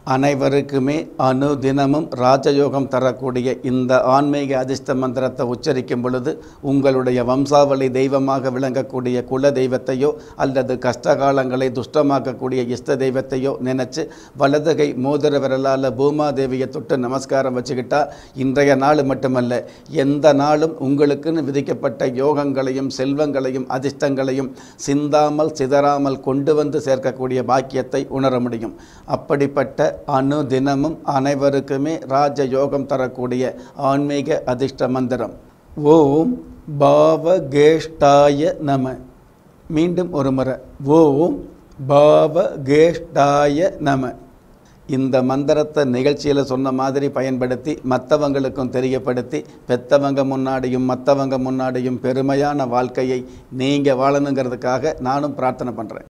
அனைவருக்குமே அனுதினமும் ராஜயோகம் தரக்கூடிய இந்த ஆன்மீக அதிர்ஷ்ட மந்திரத்தை உச்சரிக்கும் பொழுது உங்களுடைய வம்சாவளி தெய்வமாக விளங்கக்கூடிய குல தெய்வத்தையோ அல்லது கஷ்டகாலங்களை துஷ்டமாக்கக்கூடிய இஷ்ட தெய்வத்தையோ நினச்சி வலதுகை மோதிர விரலால் பூமாதேவியை தொட்டு நமஸ்காரம் வச்சுக்கிட்டா இன்றைய நாள் மட்டுமல்ல எந்த நாளும் உங்களுக்குன்னு விதிக்கப்பட்ட யோகங்களையும் செல்வங்களையும் அதிர்ஷ்டங்களையும் சிந்தாமல் சிதறாமல் கொண்டு வந்து சேர்க்கக்கூடிய பாக்கியத்தை உணர முடியும் அப்படிப்பட்ட அனுதினமும் அனைவருக்குமே ராஜ யோகம் தரக்கூடிய ஆன்மீக அதிர்ஷ்ட மந்திரம் ஓம் பாவகேஷ்டாய நம மீண்டும் ஒரு முறை ஓம் பாவகேஷ்டாய நம இந்த மந்திரத்தை நிகழ்ச்சியில் சொன்ன மாதிரி பயன்படுத்தி மற்றவங்களுக்கும் தெரியப்படுத்தி பெத்தவங்க முன்னாடியும் மற்றவங்க முன்னாடியும் பெருமையான வாழ்க்கையை நீங்கள் வாழணுங்கிறதுக்காக நானும் பிரார்த்தனை பண்ணுறேன்